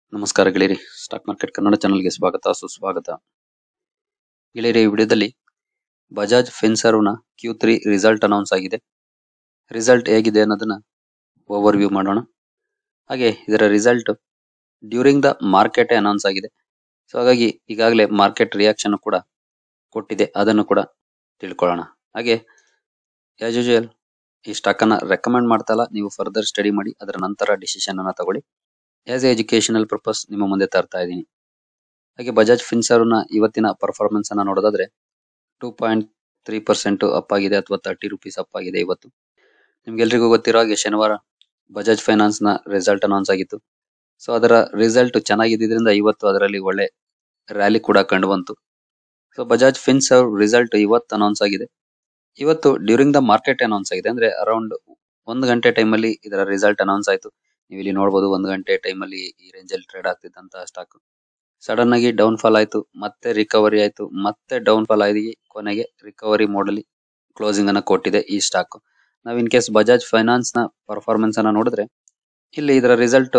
ನಮಸ್ಕಾರ ಗೆಳೆಯರಿ stock market Kannada ಚಾನಲ್ಗೆ ಸ್ವಾಗತ ಸುಸ್ವಾಗತ ಗೆಳೆಯರಿ ಈ ವಿಡಿಯೋದಲ್ಲಿ ಬಜಾಜ್ ಫಿನ್ಸರ್ವ್ನ ಕ್ಯೂ ತ್ರೀ ರಿಸಲ್ಟ್ ಅನೌನ್ಸ್ ಆಗಿದೆ ರಿಸಲ್ಟ್ ಹೇಗಿದೆ ಅನ್ನೋದನ್ನ ಓವರ್ ವ್ಯೂ ಮಾಡೋಣ ಹಾಗೆ ಇದರ result during the market announce ಆಗಿದೆ ಸೊ ಹಾಗಾಗಿ ಈಗಾಗಲೇ ಮಾರ್ಕೆಟ್ ರಿಯಾಕ್ಷನ್ ಕೂಡ ಕೊಟ್ಟಿದೆ ಅದನ್ನು ಕೂಡ ತಿಳ್ಕೊಳ್ಳೋಣ ಹಾಗೆ ಆಸ್ ಯೂಶುವಲ್ ಈ ಸ್ಟಾಕ್ ಅನ್ನ ರೆಕಮೆಂಡ್ ಮಾಡ್ತಾ ಇಲ್ಲ ನೀವು ಫರ್ದರ್ ಸ್ಟಡಿ ಮಾಡಿ ಅದರ ನಂತರ ಡಿಸಿಷನ್ ಅನ್ನ ತಗೊಳ್ಳಿ ಆಸ್ ಎ ಎಜುಕೇಶನಲ್ ಪರ್ಪಸ್ ನಿಮ್ಮ ಮುಂದೆ ತರ್ತಾ ಇದ್ದೀನಿ ಹಾಗೆ ಬಜಾಜ್ ಫಿನ್ಸರ್ವ್ನ ಇವತ್ತಿನ ಪರ್ಫಾರ್ಮೆನ್ಸ್ ಅನ್ನ ನೋಡೋದಾದ್ರೆ two point three percent up ಆಗಿದೆ ಅಥವಾ ತರ್ಟಿ ರುಪೀಸ್ ಅಪ್ ಆಗಿದೆ ಇವತ್ತು ನಿಮ್ಗೆಲ್ರಿಗೂ ಗೊತ್ತಿರೋ ಹಾಗೆ ಶನಿವಾರ ಬಜಾಜ್ ಫೈನಾನ್ಸ್ ನ ರಿಸಲ್ಟ್ ಅನೌನ್ಸ್ ಆಗಿತ್ತು ಸೊ ಅದರ ರಿಸಲ್ಟ್ ಚೆನ್ನಾಗಿದ್ದರಿಂದ ಇವತ್ತು ಅದರಲ್ಲಿ ಒಳ್ಳೆ ರ್ಯಾಲಿ ಕೂಡ ಕಂಡು ಬಂತು ಸೊ ಬಜಾಜ್ ಫಿನ್ಸರ್ವ್ ರಿಸಲ್ಟ್ ಇವತ್ತು ಅನೌನ್ಸ್ ಆಗಿದೆ ಇವತ್ತು ಡ್ಯೂರಿಂಗ್ ದ ಮಾರ್ಕೆಟ್ ಅನೌನ್ಸ್ ಆಗಿದೆ ಅಂದ್ರೆ ಅರೌಂಡ್ ಒಂದು ಗಂಟೆ ಟೈಮಲ್ಲಿ ಇದರ ರಿಸಲ್ಟ್ ಅನೌನ್ಸ್ ಆಯ್ತು ನೀವು ಇಲ್ಲಿ ನೋಡಬಹುದು ಒಂದು ಗಂಟೆ ಟೈಮಲ್ಲಿ ಈ ರೇಂಜ್ ಅಲ್ಲಿ ಟ್ರೇಡ್ ಆಗ್ತಿದ್ದಂತಹ ಸ್ಟಾಕ್ ಸಡನ್ ಆಗಿ ಡೌನ್ ಫಾಲ್ ಆಯ್ತು ಮತ್ತೆ ರಿಕವರಿ ಆಯ್ತು ಮತ್ತೆ ಡೌನ್ ಫಾಲ್ ಆಗಿ ಕೊನೆಗೆ ರಿಕವರಿ ಮೋಡ್ ಅಲ್ಲಿ ಕ್ಲೋಸಿಂಗ್ ಅನ್ನ ಕೊಟ್ಟಿದೆ ಈ ಸ್ಟಾಕ್ ನಾವ್ ಇನ್ ಕೇಸ್ ಬಜಾಜ್ ಫೈನಾನ್ಸ್ ನ ಪರ್ಫಾರ್ಮೆನ್ಸ್ ಅನ್ನ ನೋಡಿದ್ರೆ ಇಲ್ಲಿ ಇದರ ರಿಸಲ್ಟ್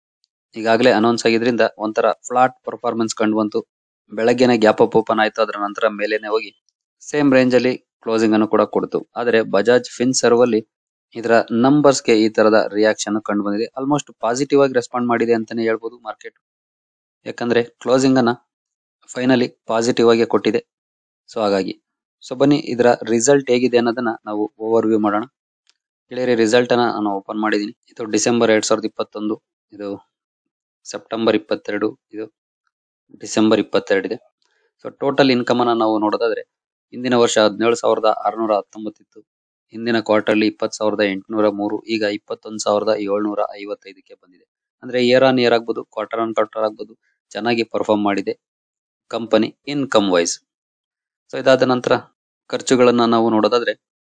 ಈಗಾಗಲೇ ಅನೌನ್ಸ್ ಆಗಿದ್ರಿಂದ ಒಂಥರ ಫ್ಲಾಟ್ ಪರ್ಫಾರ್ಮೆನ್ಸ್ ಕಂಡು ಬಂತು ಬೆಳಗ್ಗೆನೆ ಗ್ಯಾಪ್ ಅಪ್ ಓಪನ್ ಆಯ್ತು ಅದರ ನಂತರ ಮೇಲೇನೆ ಹೋಗಿ ಸೇಮ್ ರೇಂಜ್ ಅಲ್ಲಿ ಕ್ಲೋಸಿಂಗ್ ಅನ್ನು ಕೂಡ ಕೊಡ್ತು ಆದ್ರೆ ಬಜಾಜ್ ಫಿನ್ ಸರ್ವ್ ಅಲ್ಲಿ ಇದರ ನಂಬರ್ಸ್ ಗೆ ಈ ತರದ ರಿಯಾಕ್ಷನ್ ಕಂಡು ಬಂದಿದೆ ಆಲ್ಮೋಸ್ಟ್ ಪಾಸಿಟಿವ್ ಆಗಿ ರೆಸ್ಪಾಂಡ್ ಮಾಡಿದೆ ಅಂತಾನೆ ಹೇಳ್ಬೋದು ಮಾರ್ಕೆಟ್ ಯಾಕಂದ್ರೆ ಕ್ಲೋಸಿಂಗ್ ಅನ್ನ ಫೈನಲಿ ಪಾಸಿಟಿವ್ ಆಗಿ ಕೊಟ್ಟಿದೆ ಸೊ ಹಾಗಾಗಿ ಸೊ ಬನ್ನಿ ಇದರ ರಿಸಲ್ಟ್ ಹೇಗಿದೆ ಅನ್ನೋದನ್ನ ನಾವು ಓವರ್ ವ್ಯೂ ಮಾಡೋಣ ಗೆಳೆಯರಿ ರಿಸಲ್ಟ್ ಅನ್ನ ನಾನು ಓಪನ್ ಮಾಡಿದೀನಿ ಇದು ಡಿಸೆಂಬರ್ ಎರಡ್ ಸಾವಿರದ ಇಪ್ಪತ್ತೊಂದು ಇದು ಸೆಪ್ಟೆಂಬರ್ ಇಪ್ಪತ್ತೆರಡು ಇದು ಡಿಸೆಂಬರ್ ಇಪ್ಪತ್ತೆರಡು ಇದೆ ಸೊ ಟೋಟಲ್ ಇನ್ಕಮ್ ಅನ್ನ ನಾವು ನೋಡೋದಾದ್ರೆ ಹಿಂದಿನ ವರ್ಷ ಹದಿನೇಳು ಸಾವಿರದ ಆರುನೂರ ಹತ್ತೊಂಬತ್ತಿತ್ತು ಹಿಂದಿನ ಕ್ವಾರ್ಟರ್ಲಿ ಇಪ್ಪತ್ತು ಸಾವಿರದ ಎಂಟುನೂರ ಮೂರು ಈಗ ಇಪ್ಪತ್ತೊಂದು ಸಾವಿರದ ಏಳ್ನೂರ ಐವತ್ತೈದಕ್ಕೆ ಬಂದಿದೆ ಅಂದ್ರೆ ಇಯರ್ ಆನ್ ಇಯರ್ ಆಗ್ಬೋದು ಕ್ವಾರ್ಟರ್ ಆನ್ ಕ್ವಾರ್ಟರ್ ಆಗ್ಬೋದು ಚೆನ್ನಾಗಿ ಪರ್ಫಾರ್ಮ್ ಮಾಡಿದೆ ಕಂಪನಿ ಇನ್ಕಮ್ ವೈಸ್ ಸೊ ಇದಾದ ನಂತರ ಖರ್ಚುಗಳನ್ನ ನಾವು ನೋಡೋದಾದ್ರೆ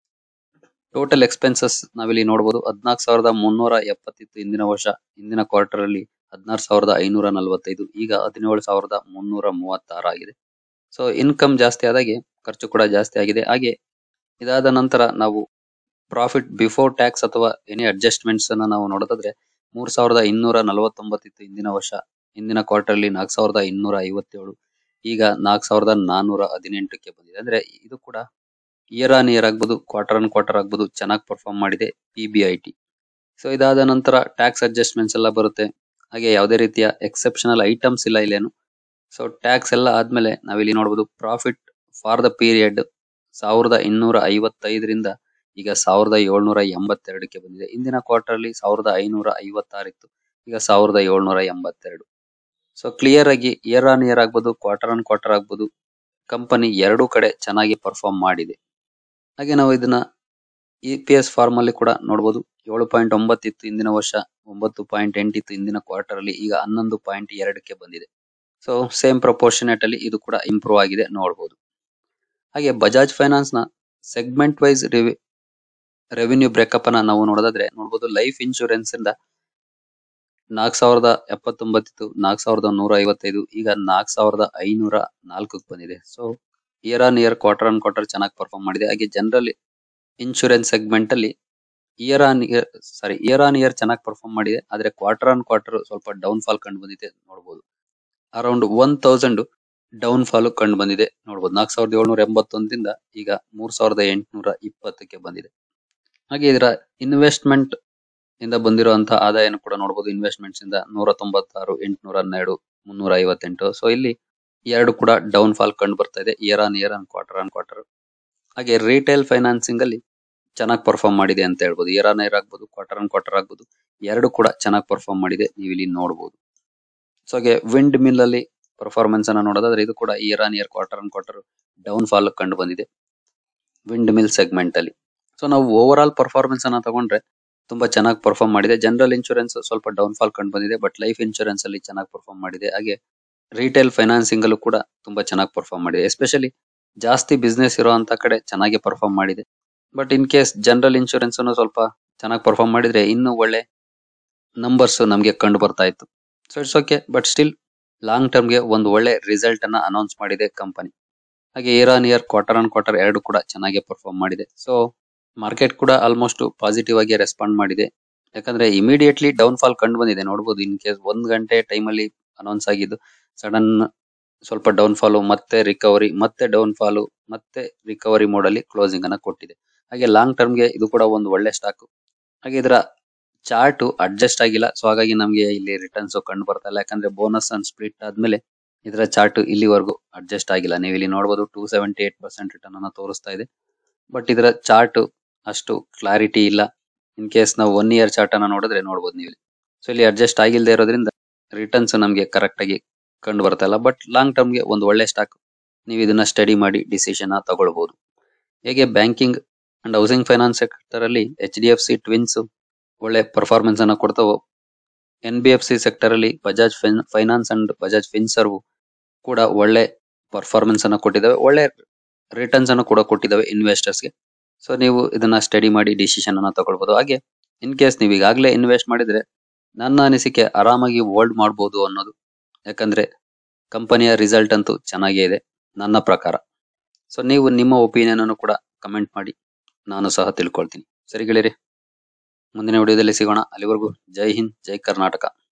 ಟೋಟಲ್ ಎಕ್ಸ್ಪೆನ್ಸಸ್ ನಾವಿಲ್ಲಿ ನೋಡಬಹುದು ಹದಿನಾಲ್ಕು ಸಾವಿರದ ಮುನ್ನೂರ ಎಪ್ಪತ್ತಿತ್ತು ಹಿಂದಿನ ವರ್ಷ ಹಿಂದಿನ ಕ್ವಾರ್ಟರ್ ಅಲ್ಲಿ ಹದಿನಾರು ಸಾವಿರದ ಐನೂರ ನಲವತ್ತೈದು ಈಗ ಹದಿನೇಳು ಸಾವಿರದ ಮುನ್ನೂರ ಮೂವತ್ತಾರು ಆಗಿದೆ ಸೊ ಇನ್ಕಮ್ ಜಾಸ್ತಿ ಆದಾಗೆ ಖರ್ಚು ಕೂಡ ಜಾಸ್ತಿ ಆಗಿದೆ ಹಾಗೆ ಇದಾದ ನಂತರ ನಾವು ಪ್ರಾಫಿಟ್ ಬಿಫೋರ್ ಟ್ಯಾಕ್ಸ್ ಅಥವಾ ಎನಿ ಅಡ್ಜಸ್ಟ್ಮೆಂಟ್ಸ್ ಅನ್ನ ನಾವು ನೋಡೋದಾದ್ರೆ ಮೂರ್ ಸಾವಿರದ ಇನ್ನೂರ ನಲವತ್ತೊಂಬತ್ತಿತ್ತು ಹಿಂದಿನ ವರ್ಷ ಹಿಂದಿನ ಕ್ವಾರ್ಟರ್ ಅಲ್ಲಿ ನಾಲ್ಕು ಸಾವಿರದ ಇನ್ನೂರ ಐವತ್ತೇಳು ಈಗ ನಾಲ್ಕು ಸಾವಿರದ ನಾನೂರ ಹದಿನೆಂಟಕ್ಕೆ ಬಂದಿದೆ ಅಂದ್ರೆ ಇದು ಕೂಡ ಇಯರ್ ಆನ್ ಇಯರ್ ಆಗ್ಬೋದು ಕ್ವಾರ್ಟರ್ ಆನ್ ಕ್ವಾರ್ಟರ್ ಆಗ್ಬೋದು ಚೆನ್ನಾಗಿ ಪರ್ಫಾರ್ಮ್ ಮಾಡಿದೆ P B I T so ಇದಾದ ನಂತರ ಟ್ಯಾಕ್ಸ್ ಅಡ್ಜಸ್ಟ್ಮೆಂಟ್ಸ್ ಎಲ್ಲ ಬರುತ್ತೆ ಹಾಗೆ ಯಾವುದೇ ರೀತಿಯ ಎಕ್ಸೆಪ್ಷನಲ್ ಐಟಮ್ಸ್ ಇಲ್ಲ ಇಲ್ಲೇನು ಸೊ ಟ್ಯಾಕ್ಸ್ ಎಲ್ಲ ಆದ್ಮೇಲೆ ನಾವಿಲ್ಲಿ ನೋಡಬಹುದು ಪ್ರಾಫಿಟ್ ಫಾರ್ ದ ಪೀರಿಯಡ್ ಸಾವಿರದ ಇನ್ನೂರ ಐವತ್ತೈದರಿಂದ ಈಗ ಸಾವಿರದ ಏಳ್ನೂರ ಎಂಬತ್ತೆರಡಕ್ಕೆ ಬಂದಿದೆ ಇಂದಿನ ಕ್ವಾರ್ಟರ್ ಅಲ್ಲಿ ಸಾವಿರದ ಐನೂರ ಐವತ್ತಾರು ಇತ್ತು ಈಗ ಸಾವಿರದ ಏಳ್ನೂರ ಎಂಬತ್ತೆರಡು ಸೊ ಕ್ಲಿಯರ್ ಆಗಿ ಇಯರ್ ಆನ್ ಇಯರ್ ಆಗ್ಬೋದು ಕ್ವಾರ್ಟರ್ ಆನ್ ಕ್ವಾರ್ಟರ್ ಆಗ್ಬೋದು ಕಂಪನಿ ಎರಡೂ ಕಡೆ ಚೆನ್ನಾಗಿ ಪರ್ಫಾರ್ಮ್ ಮಾಡಿದೆ ಹಾಗೆ ನಾವು ಇದನ್ನ ಇ ಪಿ ಎಸ್ ಫಾರ್ಮ್ ಅಲ್ಲಿ ಕೂಡ ನೋಡಬಹುದು ಏಳು ಪಾಯಿಂಟ್ ಒಂಬತ್ತಿತ್ತು ಇಂದಿನ ವರ್ಷ ಒಂಬತ್ತು ಪಾಯಿಂಟ್ ಎಂಟಿತ್ತು ಇಂದಿನ ಕ್ವಾರ್ಟರ್ ಅಲ್ಲಿ ಈಗ ಹನ್ನೊಂದು ಪಾಯಿಂಟ್ ಎರಡಕ್ಕೆ ಬಂದಿದೆ ಸೊ ಸೇಮ್ ಪ್ರಪೋರ್ಷನೇಟ್ ಅಲ್ಲಿ ಇದು ಕೂಡ ಇಂಪ್ರೂವ್ ಆಗಿದೆ ನೋಡಬಹುದು ಹಾಗೆ ಬಜಾಜ್ ಫೈನಾನ್ಸ್ ನ ಸೆಗ್ಮೆಂಟ್ ವೈಸ್ ರೆವಿನ್ಯೂ ಬ್ರೇಕಪ್ ಅನ್ನ ನಾವು ನೋಡೋದಾದ್ರೆ ನೋಡಬಹುದು ಲೈಫ್ ಇನ್ಶೂರೆನ್ಸ್ ಇಂದ ನಾಲ್ಕ್ ಸಾವಿರದ ಎಪ್ಪತ್ತೊಂಬತ್ತಿತ್ತು ನಾಲ್ಕ್ ಸಾವಿರದ ನೂರ ಐವತ್ತೈದು ಈಗ ನಾಲ್ಕ್ ಸಾವಿರದ ಐನೂರ ನಾಲ್ಕಕ್ಕೆ ಬಂದಿದೆ so year on year quarter on quarter ಚೆನ್ನಾಗಿ ಪರ್ಫಾರ್ಮ್ ಮಾಡಿದೆ ಹಾಗೆ ಜನರಲ್ ಇನ್ಶೂರೆನ್ಸ್ ಸೆಗ್ಮೆಂಟ್ ಅಲ್ಲಿ year on year sorry year on year ಚೆನ್ನಾಗಿ ಪರ್ಫಾರ್ಮ್ ಮಾಡಿದೆ ಆದ್ರೆ ಕ್ವಾರ್ಟರ್ ಆನ್ ಕ್ವಾರ್ಟರ್ ಸ್ವಲ್ಪ ಡೌನ್ ಫಾಲ್ ಕಂಡು ಬಂದಿದೆ ನೋಡಬಹುದು around one thousand down fall ಕಂಡು ಬಂದಿದೆ ನೋಡಬಹುದು ನಾಲ್ಕ್ ಸಾವಿರದ ಏಳ್ನೂರ ಎಂಬತ್ತೊಂದರಿಂದ ಈಗ ಮೂರ್ ಸಾವಿರದ ಎಂಟುನೂರ ಇಪ್ಪತ್ತಕ್ಕೆ ಬಂದಿದೆ ಹಾಗೆ ಇದರ ಇನ್ವೆಸ್ಟ್ಮೆಂಟ್ ಇಂದ ಬಂದಿರುವಂತಹ ಆದಾಯನ ಕೂಡ ನೋಡಬಹುದು ಇನ್ವೆಸ್ಟ್ಮೆಂಟ್ಸ್ ಇಂದ ನೂರ ತೊಂಬತ್ತಾರು ಎಂಟುನೂರ ಹನ್ನೆರಡು ಮುನ್ನೂರ ಐವತ್ತೆಂಟು ಸೊ ಇಲ್ಲಿ ಎರಡು ಕೂಡ ಡೌನ್ ಫಾಲ್ ಕಂಡು ಬರ್ತಾ ಇದೆ year on year on quarter on quarter ಹಾಗೆ ರಿಟೇಲ್ ಫೈನಾನ್ಸಿಂಗ್ ಅಲ್ಲಿ ಚೆನ್ನಾಗಿ ಪರ್ಫಾರ್ಮ್ ಮಾಡಿದೆ ಅಂತ ಹೇಳ್ಬೋದು ಇಯರ್ ಆನ್ ಇಯರ್ ಆಗ್ಬೋದು ಕ್ವಾರ್ಟರ್ ಆನ್ ಕ್ವಾರ್ಟರ್ ಆಗ್ಬೋದು ಎರಡು ಕೂಡ ಚೆನ್ನಾಗಿ ಪರ್ಫಾರ್ಮ್ ಮಾಡಿದೆ ನೀವು ಇಲ್ಲಿ ನೋಡಬಹುದು ಸೊ ಹಾಗೆ ವಿಂಡ್ ಮಿಲ್ ಅಲ್ಲಿ ಪರ್ಫಾರ್ಮೆನ್ಸ್ ಅನ್ನ ನೋಡೋದಾದ್ರೆ ಇದು ಕೂಡ year on year quarter on quarter down fall ಕಂಡು ಬಂದಿದೆ ವಿಂಡ್ ಮಿಲ್ ಸೆಗ್ಮೆಂಟ್ ಅಲ್ಲಿ ಸೊ ನಾವು ಓವರ್ ಆಲ್ ಪರ್ಫಾರ್ಮೆನ್ಸ್ ಅನ್ನ ತಗೊಂಡ್ರೆ ತುಂಬಾ ಚೆನ್ನಾಗಿ ಪರ್ಫಾರ್ಮ್ ಮಾಡಿದೆ ಜನರಲ್ ಇನ್ಶೂರೆನ್ಸ್ ಸ್ವಲ್ಪ ಡೌನ್ ಫಾಲ್ ಕಂಡು ಬಂದಿದೆ ಬಟ್ ಲೈಫ್ ಇನ್ಶೂರೆನ್ಸ್ ಅಲ್ಲಿ ಚೆನ್ನಾಗಿ ಪರ್ಫಾರ್ಮ್ ಮಾಡಿದೆ ಹಾಗೆ ರಿಟೇಲ್ ಫೈನಾನ್ಸಿಂಗ್ ಅಲ್ಲೂ ಕೂಡ ತುಂಬಾ ಚೆನ್ನಾಗಿ ಪರ್ಫಾರ್ಮ್ ಮಾಡಿದೆ ಎಸ್ಪೆಷಲಿ ಜಾಸ್ತಿ ಬಿಸ್ನೆಸ್ ಇರುವಂತ ಕಡೆ ಚೆನ್ನಾಗಿ ಪರ್ಫಾರ್ಮ್ ಮಾಡಿದೆ but in case general insurance ಸ್ವಲ್ಪ ಚೆನ್ನಾಗಿ ಪರ್ಫಾರ್ಮ್ ಮಾಡಿದ್ರೆ ಇನ್ನೂ ಒಳ್ಳೆ ನಂಬರ್ಸ್ ನಮಗೆ ಕಂಡು ಬರ್ತಾ ಇತ್ತು so it's okay but still long ಟರ್ಮ್ಗೆ ಒಂದು ಒಳ್ಳೆ ರಿಸಲ್ಟ್ ಅನ್ನ ಅನೌನ್ಸ್ ಮಾಡಿದೆ ಕಂಪನಿ ಹಾಗೆ year on year quarter on quarter ಎರಡು ಕೂಡ ಚೆನ್ನಾಗಿ ಪರ್ಫಾರ್ಮ್ ಮಾಡಿದೆ ಸೊ ಮಾರ್ಕೆಟ್ ಕೂಡ ಆಲ್ಮೋಸ್ಟ್ ಪಾಸಿಟಿವ್ ಆಗಿ ರೆಸ್ಪಾಂಡ್ ಮಾಡಿದೆ ಯಾಕಂದ್ರೆ ಇಮಿಡಿಯೇಟ್ಲಿ ಡೌನ್ ಫಾಲ್ ಕಂಡು ಬಂದಿದೆ ನೋಡಬಹುದು ಇನ್ ಕೇಸ್ ಒಂದ್ ಗಂಟೆ ಟೈಮಲ್ಲಿ ಅನೌನ್ಸ್ ಆಗಿದ್ದು ಸಡನ್ ಸ್ವಲ್ಪ ಡೌನ್ ಫಾಲ್ ಮತ್ತೆ ರಿಕವರಿ ಮತ್ತೆ ಡೌನ್ ಫಾಲ್ ಮತ್ತೆ ರಿಕವರಿ ಮೋಡ್ ಅಲ್ಲಿ ಕ್ಲೋಸಿಂಗ್ ಅನ್ನ ಕೊಟ್ಟಿದೆ ಹಾಗೆ ಲಾಂಗ್ ಟರ್ಮ್ ಗೆ ಇದು ಕೂಡ ಒಂದು ಒಳ್ಳೆ ಸ್ಟಾಕ್ ಹಾಗೆ ಇದರ ಚಾರ್ಟ್ ಅಡ್ಜಸ್ಟ್ ಆಗಿಲ್ಲ ಸೊ ಹಾಗಾಗಿ ನಮಗೆ ಇಲ್ಲಿ ರಿಟರ್ನ್ಸ್ ಕಂಡು ಬರ್ತಾ ಇಲ್ಲ ಯಾಕಂದ್ರೆ ಬೋನಸ್ ಅಂಡ್ ಸ್ಪ್ಲಿಟ್ ಆದ್ಮೇಲೆ ಇದರ ಚಾರ್ಟ್ ಇಲ್ಲಿವರೆಗೂ ಅಡ್ಜಸ್ಟ್ ಆಗಿಲ್ಲ ನೀವು ಇಲ್ಲಿ ನೋಡಬಹುದು two seventy eight percent return ಅನ್ನ ತೋರಿಸ್ತಾ ಇದೆ ಬಟ್ ಇದರ ಚಾರ್ಟ್ ಅಷ್ಟು ಕ್ಲಾರಿಟಿ ಇಲ್ಲ ಇನ್ ಕೇಸ್ ನಾವು ಒನ್ ಇಯರ್ ಚಾರ್ಟ್ ಅನ್ನ ನೋಡಿದ್ರೆ ನೋಡಬಹುದು ನೀವು ಇಲ್ಲಿ ಸೊ ಇಲ್ಲಿ ಅಡ್ಜಸ್ಟ್ ಆಗಿಲ್ಲದೆ ಇರೋದ್ರಿಂದ ರಿಟರ್ನ್ಸ್ ನಮಗೆ ಕರೆಕ್ಟ್ ಆಗಿ ಕಂಡು ಬರ್ತಾ ಇಲ್ಲ ಬಟ್ ಲಾಂಗ್ ಟರ್ಮ್ ಗೆ ಒಂದು ಒಳ್ಳೆ ಸ್ಟಾಕ್ ನೀವು ಇದನ್ನ ಸ್ಟಡಿ ಮಾಡಿ ಡಿಸಿಷನ್ ತಗೊಳ್ಬಹುದು ಹೇಗೆ banking and housing finance sector ಅಲ್ಲಿ H D F C twins ಒಳ್ಳೆ ಪರ್ಫಾರ್ಮೆನ್ಸ್ ಅನ್ನ ಕೊಡ್ತಾವೋ N B F C sector ಅಲ್ಲಿ Bajaj Finance and Bajaj Finserv ಕೂಡ ಒಳ್ಳೆ ಪರ್ಫಾರ್ಮೆನ್ಸ್ ಅನ್ನ ಕೊಟ್ಟಿದ್ದಾವೆ ಒಳ್ಳೆ ರಿಟರ್ನ್ಸ್ ಅನ್ನು ಕೂಡ ಕೊಟ್ಟಿದ್ದಾವೆ ಇನ್ವೆಸ್ಟರ್ಸ್ ಗೆ ಸೊ ನೀವು ಇದನ್ನ ಸ್ಟಡಿ ಮಾಡಿ ಡಿಸಿಷನ್ ಅನ್ನ ತಗೊಳ್ಬಹುದು ಹಾಗೆ ಇನ್ ಕೇಸ್ ನೀವು ಈಗಾಗಲೇ ಇನ್ವೆಸ್ಟ್ ಮಾಡಿದ್ರೆ ನನ್ನ ಅನಿಸಿಕೆ ಆರಾಮಾಗಿ ಹೋಲ್ಡ್ ಮಾಡಬಹುದು ಅನ್ನೋದು ಯಾಕಂದ್ರೆ ಕಂಪನಿಯ ರಿಸಲ್ಟ್ ಅಂತೂ ಚೆನ್ನಾಗೇ ಇದೆ ನನ್ನ ಪ್ರಕಾರ ಸೊ ನೀವು ನಿಮ್ಮ ಒಪಿನಿಯನ್ ಅನ್ನು ಕೂಡ ಕಮೆಂಟ್ ಮಾಡಿ ನಾನು ಸಹ ತಿಳ್ಕೊಳ್ತೀನಿ ಸರಿ ಗೆಳೆಯರಿ ಮುಂದಿನ ವಿಡಿಯೋದಲ್ಲಿ ಸಿಗೋಣ ಅಲ್ಲಿವರೆಗೂ ಜೈ ಹಿಂದ್ ಜೈ ಕರ್ನಾಟಕ